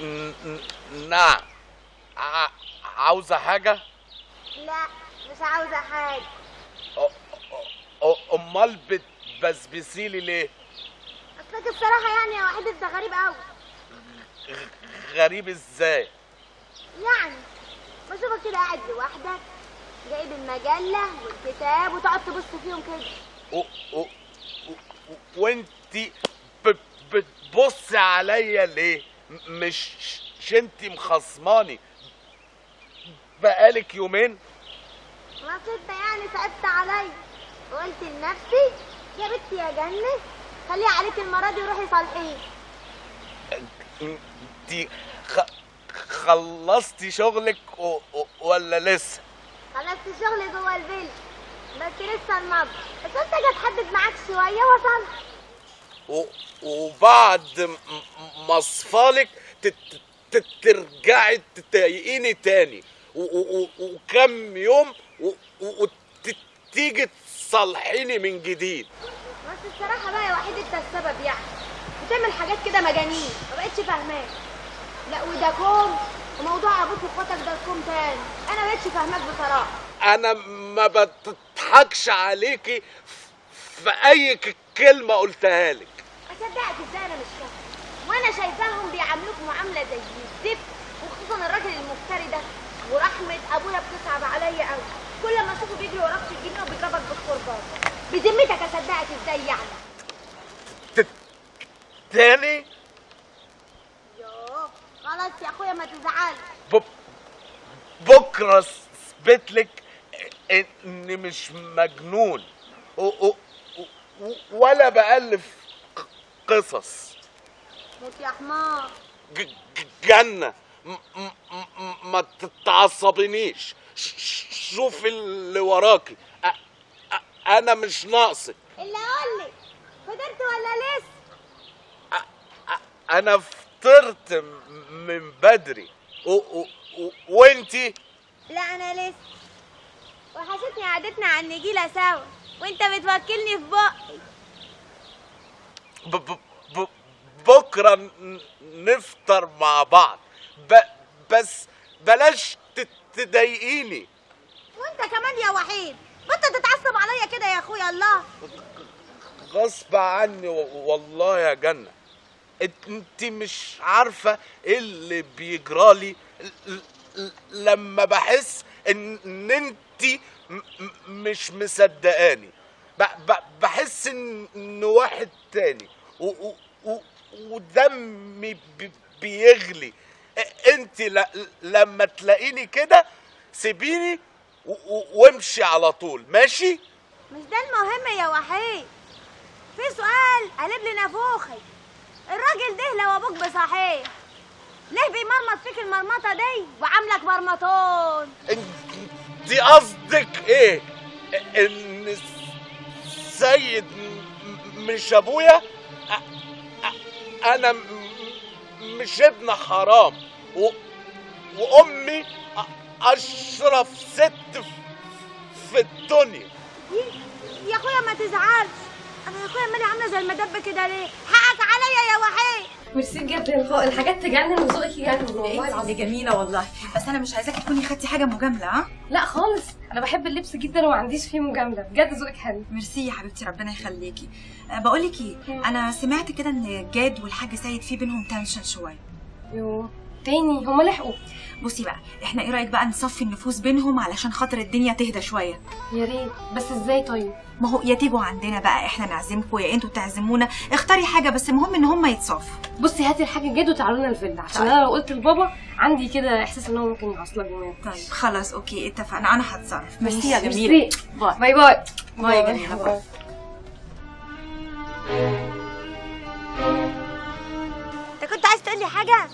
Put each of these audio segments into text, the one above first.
ن- ن- نعم ع- عاوزة حاجة؟ لا مش عاوزة حاجة أ- أ- أمال بتبسبسيلي ليه؟ أصلك بصراحة يعني يا وحيد أنت غريب أوي غريب ازاي؟ يعني بشوفك كده قاعد لوحدك جايب المجلة والكتاب وتقعد تبص فيهم كده و... و... و... وانتي ب... بتبصي عليا ليه؟ م- مش مش انتي مخصماني بقالك يومين؟ ما أصل أنت يعني صعبت عليا وقلت لنفسي يا بنتي يا جنة خليها عليك المرة دي وروحي صالحيه انتي خ... خلصتي شغلك و... و... ولا لسه؟ خلصت شغلي جوه الفيلا بس لسه المطبخ بس انت جاي تحدد معاك شوية وصلت و... وبعد م- م- مصفالك ت... ت... ترجعي تضايقيني تاني و... و... و... وكم يوم و... و... وتيجي تصلحيني من جديد بس الصراحة بقى يا وحيد انت السبب يعني بتعمل حاجات كده مجانين ما بقتش فاهماك لا وده كوم وموضوع ابوك واخواتك ده كوم تاني انا ما بقتش فاهماك بصراحة انا ما بتضحكش عليكي في اي ك- كلمه قلتها لك اصدقك ازاي انا مش فاهمة وانا شايفاهم بيعاملوك معاملة زي الزفت وخصوصا الراجل المفتري ده ورحمة ابويا بتصعب عليا قوي كل ما اشوفه بيجري وراك في الجنينة وبيضربك بالكرباج بذمتك اصدقك ازاي يعني تاني يوه خلاص يا اخويا ما تزعلش ب... بكره اثبت لك اني مش مجنون و... و... و... ولا بالف ق- قصص موت يا حمار ج... ج- جنه م... م... م... ما تتعصبنيش ش... ش- شوف اللي وراكي أ... أ... انا مش ناقصك اللي اقول لك فطرت ولا لسه انا فطرت م- من بدري و... و... و... وانتي لا انا لسه وحشتني قعدتنا على النجيله سوا وانت بتوكلني في بقي ب... ب... ب... بكره ن- نفطر مع بعض ب... بس بلاش ت- تضايقيني وانت كمان يا وحيد بطل تتعصب عليا كده يا اخويا الله غصب عني و- والله يا جنة انت مش عارفة ايه اللي بيجرالي ل- ل- لما بحس ان ان انت م- م- مش مصدقاني ب- ب- بحس ان إن واحد تاني و- و- و- ودمي بي- بيغلي انت ل- لما تلاقيني كده سيبيني و- و- وامشي على طول ماشي مش ده المهم يا وحيد في سؤال قلب لي نافوخي الراجل ده لو ابوك بصحيح ليه بيمرمط فيك المرمطه دي وعاملك مرمطون انت قصدك ايه ان السيد م- مش ابويا أ- أ- انا م- مش ابن حرام و... وامي أ- اشرف ست في- في الدنيا يا اخويا ما تزعلش انا يا اخويا مالي عامله زي المدب كده ليه حقك عليا يا وحيد ميرسي بجد الخ- الحاجات تجنن وذوقك يجنن والله انت جميله والله بس انا مش عايزاكي تكوني خدتي حاجه مجامله ها لا خالص انا بحب اللبس جدا وما عنديش فيه مجامله بجد ذوقك حلو ميرسي يا حبيبتي ربنا يخليكي أه بقول لك ايه انا سمعت كده ان جاد والحاج سيد في بينهم تنشن شويه يو تاني هما لحقوا بصي بقى احنا ايه رايك بقى نصفي النفوس بينهم علشان خاطر الدنيا تهدى شويه يا ريت بس ازاي طيب ما هو يا تيجوا عندنا بقى احنا نعزمكم يا انتوا تعزمونا اختاري حاجه بس المهم ان هم يتصافوا بصي هاتي الحاجه جد وتعالوا لنا الفيلا عشان طيب. انا لو قلت لبابا عندي كده احساس ان هو ممكن يعصلك جنان طيب خلاص اوكي اتفقنا انا هتصرف ميرسي يا جميله ميرسي. باي باي باي باي يا جميله باي انت كنت عايز تقول لي حاجه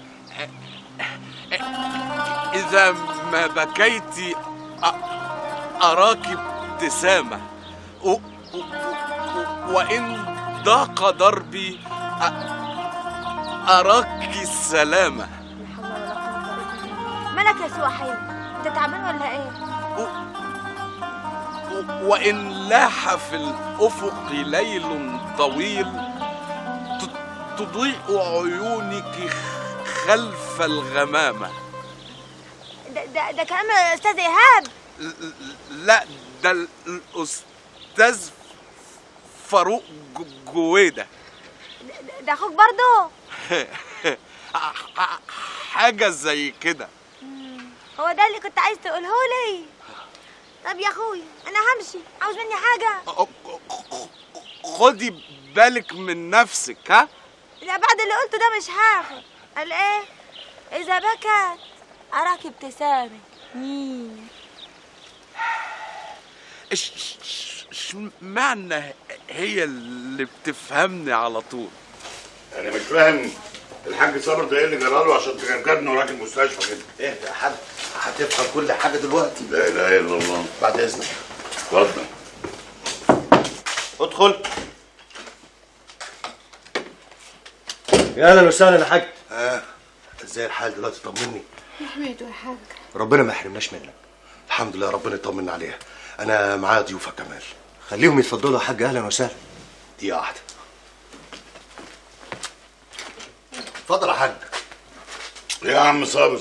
اذا ما بكيتي أ- اراك ابتسامه و... و... و... وان ضاق دربي أ... اراك السلامه مالك يا سي وحيد انت تعبان ولا ايه و... و... وان لاح في الافق ليل طويل ت... تضيء عيونك خلف الغمامة ده, ده, ده كلام الاستاذ ايهاب ل- ل- لا ده الأستاذ فاروق ج- جويدة ده, ده اخوك برضه حاجة زي كده هو ده اللي كنت عايز تقوله لي طب يا اخوي انا همشي عاوز مني حاجه خدي بالك من نفسك ها لا بعد اللي قلته ده مش هاخد قال ايه اذا بكت اراك ابتسامه مين إش- إش- اشمعنى هي اللي بتفهمني على طول انا مش فاهم الحاج صابر ده ايه اللي جراله عشان تجنجدنا وراك المستشفى كده اهدى يا حاج هتفهم كل حاجه دلوقتي لا اله الا الله بعد اذنك اتفضل ادخل يا اهلا وسهلا يا حاج اه ازاي الحال دلوقتي طمني يا حميدو يا حاج ربنا ما يحرمناش منك الحمد لله ربنا يطمنا عليها انا معايا ضيوفه كمان خليهم يتفضلوا يا حاج اهلا وسهلا دقيقه واحده اتفضل يا حاج يا عم صابر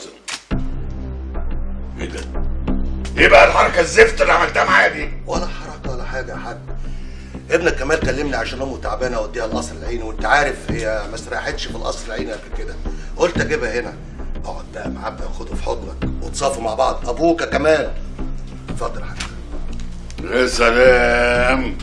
ايه ده؟ ايه بقى الحركه الزفت اللي عملتها معايا دي؟ ولا حركه ولا حاجه يا حاج ابنك كمال كلمني عشان امه تعبانه اوديها القصر العيني وانت عارف هي ما استريحتش في القصر العيني قبل كده قلت اجيبها هنا اقعد بقى معاه بقى وخده في حضنك وتصافوا مع بعض ابوك يا كمال اتفضل يا حاج يا سلام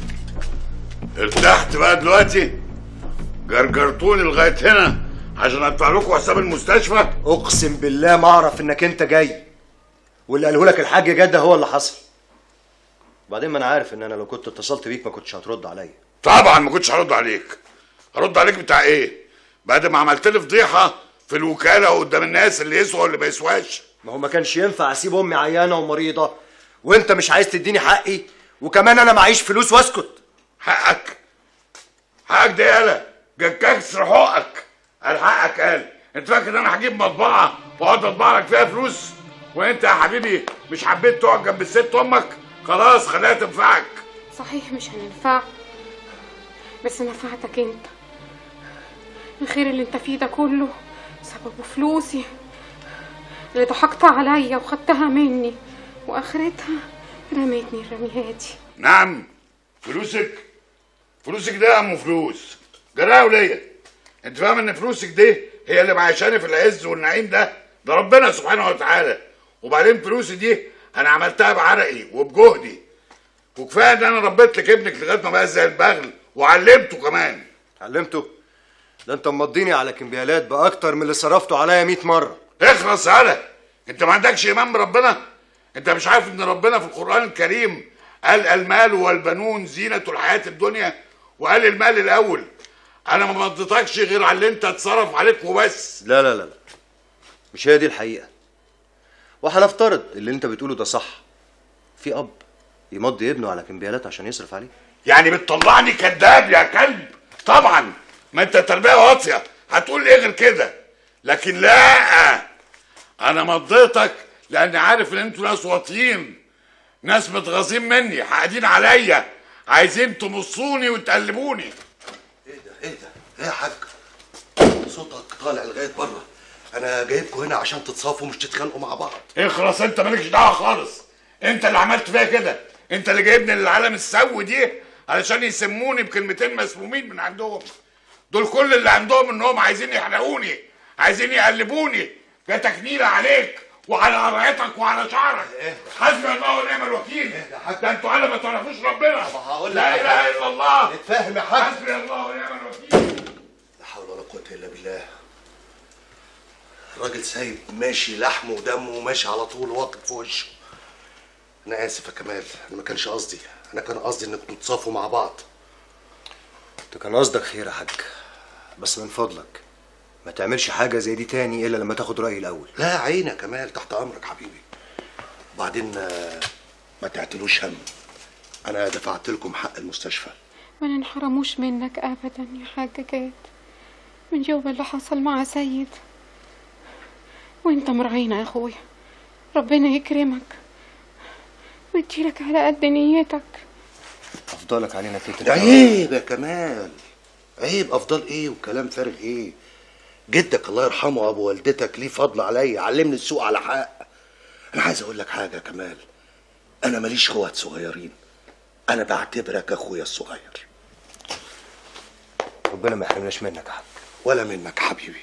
ارتحت بقى دلوقتي جرجرتوني لغايه هنا عشان ادفع لكم حساب المستشفى اقسم بالله ما اعرف انك انت جاي واللي قاله لك الحاج جده هو اللي حصل وبعدين ما انا عارف ان انا لو كنت اتصلت بيك ما كنتش هترد عليا طبعا ما كنتش هرد عليك هرد عليك بتاع ايه بعد ما عملت لي فضيحه في الوكاله قدام الناس اللي يسوى واللي ما يسواش ما هو ما كانش ينفع اسيب امي عيانه ومريضه وانت مش عايز تديني حقي وكمان انا معيش فلوس واسكت حقك حقك ده يالا كسر حقك قال حقك قال انت فاكر ان انا هجيب مطبعه واقعد اطبع لك فيها فلوس وانت يا حبيبي مش حبيت تقعد جنب الست امك خلاص خليها تنفعك صحيح مش هننفع بس نفعتك انت الخير اللي انت فيه ده كله سببه فلوسي اللي ضحكت عليا وخدتها مني واخرتها رميتني الرمياتي نعم فلوسك فلوسك ده يا ام فلوس جراها وليا انت فاهم ان فلوسك دي هي اللي معيشاني في العز والنعيم ده ده ربنا سبحانه وتعالى وبعدين فلوسي دي انا عملتها بعرقي وبجهدي وكفايه ان انا ربيت لك ابنك لغايه ما بقى زي البغل وعلمته كمان علمته ده انت مضيني على كمبيالات باكتر من اللي صرفته عليا 100 مره اخلص يالا انت ما عندكش ايمان بربنا انت مش عارف ان ربنا في القران الكريم قال المال والبنون زينة الحياة الدنيا وقال المال الأول أنا ما مضيتكش غير على اللي أنت اتصرف عليك وبس لا لا لا لا مش هي دي الحقيقه وهنفترض اللي انت بتقوله ده صح في اب يمضي ابنه على كمبيالات عشان يصرف عليه يعني بتطلعني كذاب يا كلب طبعا ما أنت تربية واطية هتقول إيه غير كده لكن لا أنا مضيتك لأني عارف إن أنتوا ناس واطيين ناس متغاظين مني حاقدين عليا عايزين تمصوني وتقلبوني ايه ده ايه ده ايه يا حاج صوتك طالع لغايه بره انا جايبكم هنا عشان تتصافوا مش تتخانقوا مع بعض اخلص انت مالكش دعوه خالص انت اللي عملت فيها كده انت اللي جايبني للعالم السوي دي علشان يسموني بكلمتين مسمومين من عندهم دول كل اللي عندهم انهم عايزين يحرقوني عايزين يقلبوني ده تكنيله عليك وعلى قرعتك وعلى شعرك حسبي الله ونعم الوكيل ده انتوا على ما تعرفوش ربنا هقول لك لا حاجة. اله الا الله اتفاهم يا حاج حسبي الله ونعم الوكيل لا حول ولا قوه الا بالله الراجل سايب ماشي لحمه ودمه وماشي على طول واقف في وشه انا اسف يا كمال انا ما كانش قصدي انا كان قصدي انكم تتصافوا مع بعض انت كان قصدك خير يا حاج بس من فضلك ما تعملش حاجه زي دي تاني الا لما تاخد رايي الاول لا عيني يا كمال تحت امرك حبيبي وبعدين آه، ما تعتلوش هم انا دفعت لكم حق المستشفى ما ننحرموش منك ابدا يا حاج جاد من يوم اللي حصل مع سيد وانت مراعينا يا اخويا ربنا يكرمك ويديلك على قد نيتك افضلك علينا كتير عيب يا كمال عيب افضل ايه وكلام فارغ ايه جدك الله يرحمه ابو والدتك ليه فضل عليا علمني السوق على حق انا عايز اقول لك حاجه يا كمال انا ماليش اخوات صغيرين انا بعتبرك اخويا الصغير ربنا ما يحرمناش منك يا حاج ولا منك حبيبي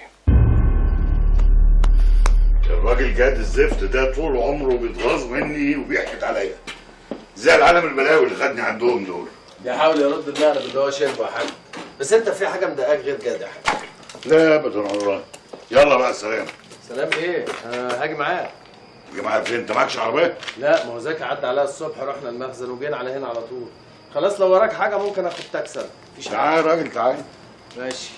الراجل جاد الزفت ده طول عمره بيتغاظ مني وبيحكت عليا زي العالم البلاوي اللي خدني عندهم دول بيحاول يرد المقلب اللي هو شربه يا حاج بس انت في حاجه مضايقاك غير جد يا حاج لا ابدا والله يلا بقى سلام سلام ايه انا هاجي معاك يا جماعه فين انت معكش عربيه لا ما هو زكي عدى عليها الصبح رحنا المخزن وجينا على هنا على طول خلاص لو وراك حاجه ممكن اخد تاكسي أنا. مفيش حاجه تعال يا راجل تعال ماشي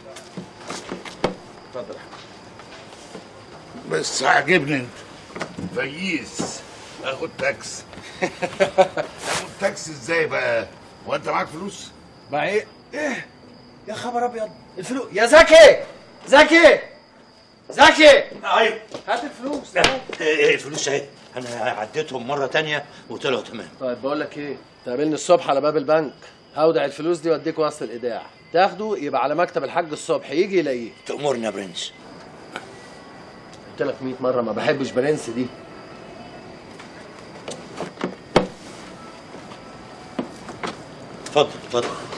اتفضل يا حاج بس عاجبني انت فييس اخد تاكسي اخد تاكسي ازاي بقى هو انت معاك فلوس مع ايه ايه يا خبر ابيض الفلوس يا زكي زكي زكي ايوه هات الفلوس إيه الفلوس اهي انا عديتهم مره تانية وطلعوا تمام طيب بقول لك ايه تقابلني الصبح على باب البنك هودع الفلوس دي واديك وصل الايداع تاخده يبقى على مكتب الحاج الصبح يجي يلاقيه تأمرني يا برنس قلت لك 100 مره ما بحبش برنس دي اتفضل اتفضل